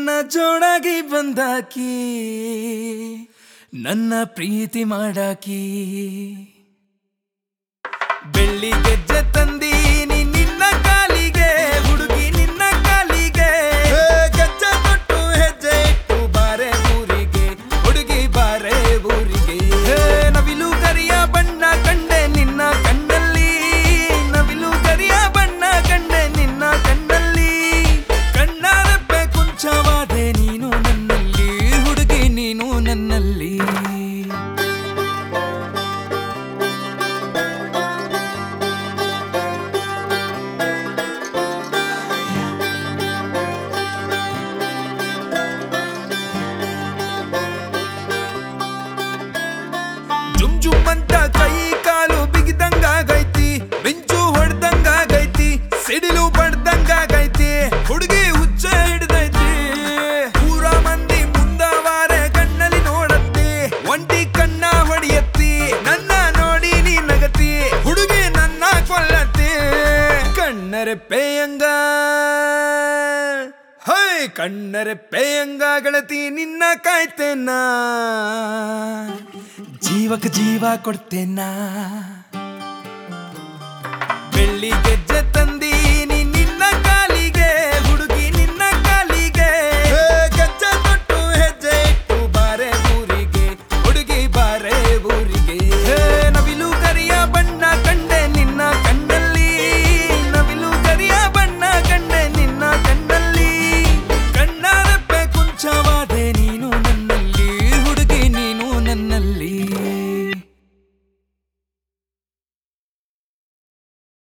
ನನ್ನ ಜೋಡಾಗಿ ಬಂದಾಕಿ ನನ್ನ ಪ್ರೀತಿ ಮಾಡಾಕಿ ಬೆಳ್ಳಿ ಗೆಜ್ಜೆ ತಂದೀನಿ ನಿನ್ನ ಕಾಲಿಗೆ ಹುಡುಗಿ ನಿನ್ನ ಕಾಲಿಗೆ ಹೇ, ಗೆಜ್ಜೆ ತೊಟ್ಟು ಹೆಜ್ಜೆ ಇಟ್ಟು ಬಾರೆ ಊರಿಗೆ ಹುಡುಗಿ ಬಾರೆ ಊರಿಗೆ ಹೇ, ನವಿಲು ಕರಿಯ ಬಣ್ಣ ಕಂಡೆ ನಿನ್ನ ಕಣ್ಣಲ್ಲಿ ನವಿಲು ಕರಿಯ ಬಣ್ಣ ಕಂಡೆ ನಿನ್ನ ಕಣ್ಣಲ್ಲಿ ಕಣ್ಣಾರಪ್ಪೆ ಕುಂಚವಾದೆ ನೀನು ನನ್ನಲ್ಲಿ ಹುಡುಗಿ ನೀನು ನನ್ನಲ್ಲಿ ಜುಮ್ ಜುಮ್ ಅಂತ ಕೈ ಕಾಲು ಬಿಗಿದಂಗಾಗೈತಿ ಮಿಂಚು ಹೊಡ್ದಂಗಾಗೈತಿ ಸಿಡಿಲು ಬಡ್ದಂಗಾಗೈತಿ ಹುಡುಗಿ ಹುಚ್ಚ ಹಿಡ್ದೈತಿ ಪೂರ ಮಂದಿ ಮುಂದವಾರೆ ಕಣ್ಣಲ್ಲಿ ನೋಡತ್ತಿ ಒಂಟಿ ಕಣ್ಣ ಹೊಡಿಯತ್ತಿ ನನ್ನ ನೋಡಿ ನೀ ನಗತಿ ಹುಡುಗಿ ನನ್ನ ಕೊಲ್ಲತ್ತಿ ಕಣ್ಣರೆ ಪೇಯಂಗ ಹೈ ಕಣ್ಣರೆ ಪೇಯಂಗ ಗೆಳತಿ ನಿನ್ನ ಕಾಯ್ತೇನಾ ಜೀವಕ್ಕೆ ಜೀವ ಕೊಡ್ತೇನಾ ಬೆಳ್ಳಿ ಗೆಜ್ಜೆ ತಂದ